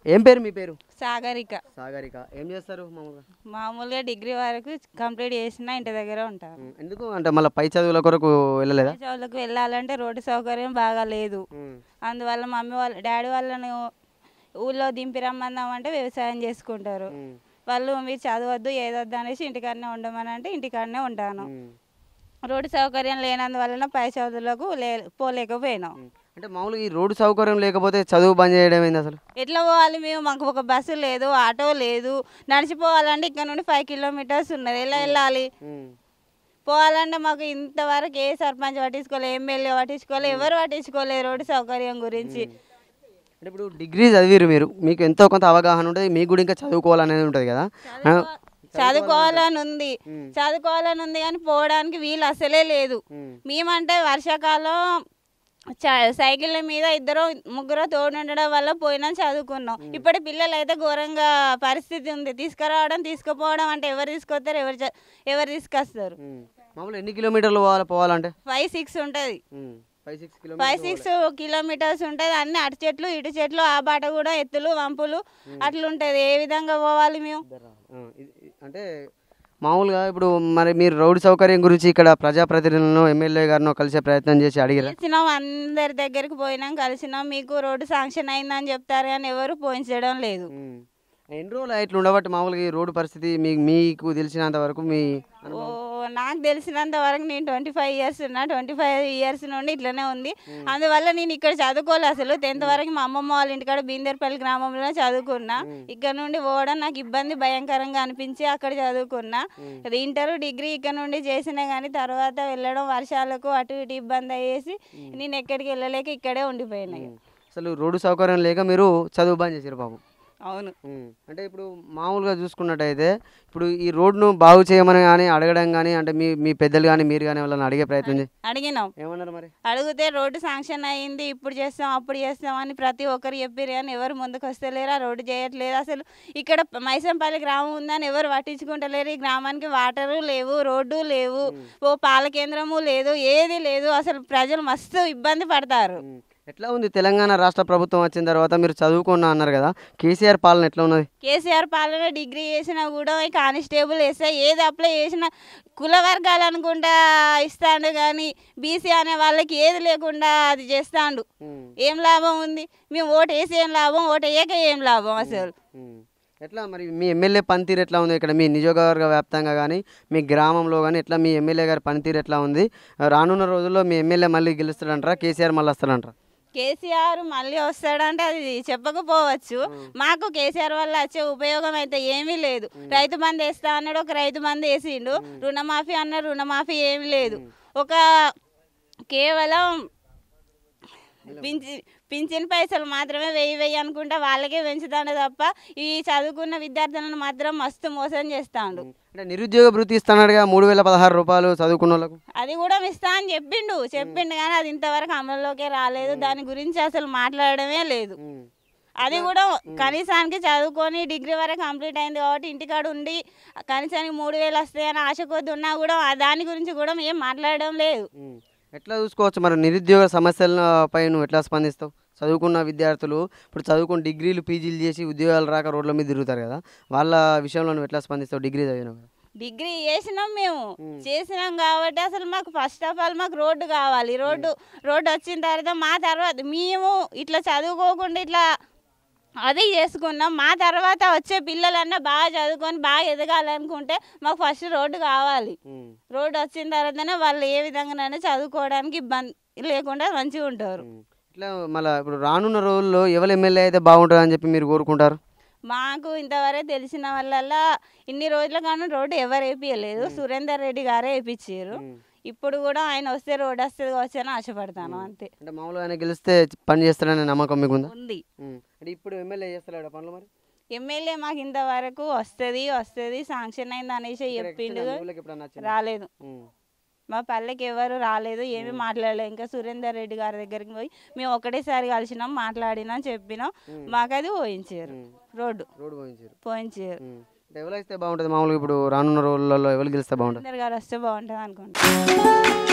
ఏం పేరు మీ పేరు సాగరిక సాగరిక ఏం చేస్తారు మామూలుగా మామూలుగా డిగ్రీ వరకు కంప్లీట్ చేసిన ఇంటి దగ్గర ఉంటారు ఉమ్, ఎందుకు అంటే మళ్ళీ పై చదువుల కొరకు వెళ్ళలేదా చదువులకు వెళ్ళాలంటే రోడ్డు సౌకర్యం బాగా లేదు ఉమ్, అందువల్ల మమ్మీ వాళ్ళ డాడీ వాళ్ళని ఊళ్ళో దింపి రమ్మందామంటే వ్యవసాయం చేసుకుంటారు ఉమ్, వాళ్ళు మీరు చదవద్దు ఏదొద్దు అనేసి ఇంటికాడనే ఉండమని అంటే ఇంటికాడనే ఉంటాను ఉమ్, రోడ్డు సౌకర్యం లేనందువలన పై చదువులకు లే పోలేకపోయినాం ఉమ్. అంటే మామూలుగా ఈ రోడ్డు సౌకర్యం లేకపోతే చదువు బంద్ చేయడం ఏంది అసలు ఎట్లా పోవాలి మేము మాకు ఒక బస్సు లేదు ఆటో లేదు నడిచిపోవాలంటే ఇక్కడ నుండి ఫైవ్ కిలోమీటర్స్ ఉన్నది ఎలా వెళ్ళాలి ఉమ్, పోవాలంటే మాకు ఇంతవరకు ఏ సర్పంచ్ పట్టించుకోలే ఎమ్మెల్యే పట్టించుకోలే ఎవరు పట్టించుకోలేదు రోడ్డు సౌకర్యం గురించి అంటే ఇప్పుడు డిగ్రీ చదివిరు మీరు మీకు ఎంతో కొంత అవగాహన ఉంటుంది మీకు కూడా ఇంకా చదువుకోవాలనేది ఉంటుంది కదా ఆ, చదువుకోవాలని ఉంది ఉమ్. చదువుకోవాలని ఉంది కానీ పోవడానికి వీలు అసలే లేదు ఉమ్, మేమంటే వర్షాకాలం చ- సైకిళ్ళ మీద ఇద్దరు ముగ్గురు తోడు ఉండడం వల్ల పోయినా చదువుకున్నాం ఇప్పటి పిల్లలు అయితే ఘోరంగా పరిస్థితి ఉంది తీసుకురావడం తీసుకుపోవడం అంటే ఎవరు తీసుకొస్తారు ఎవరు చ- ఎవరు తీసుకొస్తారు ఉమ్. మామూలుగా ఎన్ని కిలోమీటర్లు పోవాలి పోవాలంటే ఫైవ్ సిక్స్ ఉంటుంది um, five six five kilometres six kilometres ఉంటుంది అన్ని అటు చెట్లు ఇటు చెట్లు ఆ బాట కూడా ఎత్తులు వంపులు అట్లుంటది ఏ విధంగా పోవాలి మేము ఆ, ఇది- ఇది- అంటే మామూలుగా ఇప్పుడు మరి మీరు రోడ్డు సౌకర్యం గురించి ఇక్కడ ప్రజాప్రతినిధులను ఎమ్మెల్యే గారినో కలిసే ప్రయత్నం చేసి అడిగారా కలిసినాం అందరి దగ్గరికి పోయినాం కలిసినాం మీకు రోడ్డు శాంక్షన్ అయిందని చెప్తారు కానీ ఎవరు పోయించడం లేదు ఉమ్. ఎన్ని రోజులు ఇట్లా ఉండబట్టి మామూలుగా ఈ రోడ్డు పరిస్థితి మీ మీకు తెలిసినంత వరకు మీ ఓ నాకు తెలిసినంత వరకు నేను ట్వంటీ ఫైవ్ ఇయర్స్ ఉన్నా ట్వంటీ ఫైవ్ ఇయర్స్ నుండి ఇట్లనే ఉంది అందువల్ల నేను ఇక్కడ చదువుకోలే అసలు టెన్త్ వరకు మా అమ్మమ్మ వాళ్ళ ఇంటికాడ బీందర్పల్లి గ్రామంలో చదువుకున్నా ఇక్కడ నుండి పోవడం నాకు ఇబ్బంది భయంకరంగా అనిపించి అక్కడ చదువుకున్నా అది ఇంటర్ డిగ్రీ ఇక్కడ నుండి చేసినా కానీ తర్వాత వెళ్ళడం వర్షాలకు అటు ఇటు ఇబ్బంది అయ్యేసి నేను ఎక్కడికి వెళ్ళలేక ఇక్కడే ఉండిపోయినా ఇక. అసలు రోడ్డు సౌకర్యం లేక మీరు చదువు బంద్ చేశారు పాపం అవును ఉమ్. అంటే ఇప్పుడు మామూలుగా చూసుకున్నట్టయితే ఇప్పుడు ఈ రోడ్డును బాగు చేయమని కానీ అడగడం కానీ అంటే మీ మీ పెద్దలు కానీ మీరు కానీ వాళ్ళని అడిగే ప్రయత్నం చేసి అడిగినాం ఏమన్నారు మరి అడిగితే రోడ్డు శాంక్షన్ అయ్యింది ఇప్పుడు చేస్తాం అప్పుడు చేస్తాం అని ప్రతి ఒక్కరు చెప్పారు కానీ ఎవరు ముందుకు వస్తలేరు ఆ రోడ్డు చేయట్లేదు అసలు ఇక్కడ మైసంపల్లి గ్రామం ఉందని ఎవరు పట్టించుకుంటలేరు ఈ గ్రామానికి వాటరు లేవు రోడ్డు లేవు ఓ పాల కేంద్రము లేదు ఏది లేదు అసలు ప్రజలు మస్తు ఇబ్బంది పడతారు ఉమ్. ఎట్లా ఉంది తెలంగాణ రాష్ట్ర ప్రభుత్వం వచ్చిన తర్వాత మీరు చదువుకున్నా అన్నారు కదా కేసీఆర్ పాలన ఎట్లా ఉన్నది కేసీఆర్ పాలన డిగ్రీ చేసినా కూడా ఈ కానిస్టేబుల్ వేస్తే ఏది అప్లై చేసినా కుల వర్గాలు అనుకుంటా ఇస్తాడు కానీ బీసీ అనే వాళ్ళకి ఏది లేకుండా అది చేస్తాడు ఉమ్. ఏం లాభం ఉంది మేము ఓటు వేసి ఏం లాభం ఓటు వేయక ఏం లాభం అసలు ఉమ్. ఎట్లా మరి మీ ఎమ్మెల్యే పనితీరు ఎట్లా ఉంది ఇక్కడ మీ నియోజకవర్గ వ్యాప్తంగా కానీ మీ గ్రామంలో కానీ ఎట్లా మీ ఎమ్మెల్యే గారి పనితీరు ఎట్లా ఉంది రానున్న రోజుల్లో మీ ఎమ్మెల్యే మళ్ళీ గెలుస్తాడంటారా కేసీఆర్ మళ్ళీ వస్తాడంటారా కేసీఆర్ మళ్ళీ వస్తాడంటే అది చెప్పకపోవచ్చు మాకు కేసీఆర్ వల్ల వచ్చే ఉపయోగం అయితే ఏమీ లేదు రైతు బంధు వేస్తా అన్నాడు ఒక రైతు బంధు వేసిండు రుణమాఫీ అన్నాడు రుణమాఫీ ఏమీ లేదు ఒక కేవలం పింఛన్ పింఛన్ పైసలు మాత్రమే వెయ్యి వెయ్యి అనుకుంటా వాళ్ళకే పెంచుతాడు తప్ప ఈ చదువుకున్న విద్యార్థులను మాత్రం మస్తు మోసం చేస్తాడు అంటే నిరుద్యోగ భృతి ఇస్తున్నాడుగా మూడు వేల పదహారు రూపాయలు చదువుకున్న వాళ్ళకు అది కూడా ఇస్తా అని చెప్పిండు చెప్పిండు కానీ అది ఇంతవరకు అమల్లోకే రాలేదు దాని గురించి అసలు మాట్లాడడమే లేదు అది కూడా కనీసానికి చదువుకొని డిగ్రీ వరకు కంప్లీట్ అయింది కాబట్టి ఇంటికాడ ఉండి కనీసానికి మూడు వేలు వస్తాయని ఆశ కొద్ది ఉన్నా కూడా ఆ దాని గురించి కూడా ఏం మాట్లాడడం లేదు ఉమ్. ఎట్లా చూసుకోవచ్చు మరి నిరుద్యోగ సమస్యలపై నువ్వు ఎట్లా స్పందిస్తావు చదువుకున్న విద్యార్థులు ఇప్పుడు చదువుకుని డిగ్రీలు పీజీలు చేసి ఉద్యోగాలు రాక రోడ్ల మీద తిరుగుతారు కదా వాళ్ళ విషయంలో నువ్వు ఎట్లా స్పందిస్తావు డిగ్రీ చదివినావు కదా డిగ్రీ చేసినాం మేము చేసినాం కాబట్టి అసలు మాకు ఫస్ట్ ఆఫ్ ఆల్ మాకు రోడ్డు కావాలి రోడ్డు రోడ్డు వచ్చిన తర్వాత మా తర్వాత మేము ఇట్లా చదువుకోకుండా ఇట్లా అది చేసుకున్నాం మా తర్వాత వచ్చే పిల్లలన్నా బాగా చదువుకొని బాగా ఎదగాలనుకుంటే మాకు ఫస్ట్ రోడ్డు కావాలి ఉమ్. రోడ్డు వచ్చిన తర్వాతనే వాళ్ళు ఏ విధంగానైనా చదువుకోవడానికి ఇబ్బంది లేకుండా మంచిగా ఉంటారు ఉమ్. ఇట్లా మళ్ళీ ఇప్పుడు రానున్న రోజుల్లో ఎవరు ఎమ్మెల్యే అయితే బాగుంటుంది అని చెప్పి మీరు కోరుకుంటారు మాకు ఇంతవరకు తెలిసిన వాళ్ళ ఇన్ని రోజుల కానీ రోడ్డు ఎవరు వేపియలేదు సురేందర్ రెడ్డి గారే వేపించారు ఇప్పుడు కూడా ఆయన వస్తే రోడ్డు వస్తుంది కావచ్చు అని ఆశపడతాను అంతే అంటే మామూలుగా ఆయన గెలిస్తే పని చేస్తాడనే నమ్మకం మీకు ఉందా ఉంది ఉమ్. అంటే ఇప్పుడు ఎమ్మెల్యే చేస్తాడు పనులు మరి ఎమ్మెల్యే మాకు ఇంతవరకు వస్తుంది వస్తుంది శాంక్షన్ అయింది అనేసి చెప్పిండు ఊళ్ళకి ఎప్పుడన్నా వచ్చిందా? రాలేదు ఉమ్. మా పల్లెకి ఎవరు రాలేదు ఏమీ మాట్లాడలేదు ఇంకా సురేందర్ రెడ్డి గారి దగ్గరికి పోయి మేము ఒకటేసారి కలిసినాం మాట్లాడినాం చెప్పినాం మాకు అది పోయించారు రోడ్డు రోడ్డు పోయించారు పోయించారు ఉమ్. అంటే ఎవరు వస్తే బాగుంటుంది మామూలుగా ఇప్పుడు రానున్న రోజులలో ఎవరు గెలిస్తే బాగుంటుంది సురేందర్ గారు వస్తే బాగుంటుంది అనుకుంటా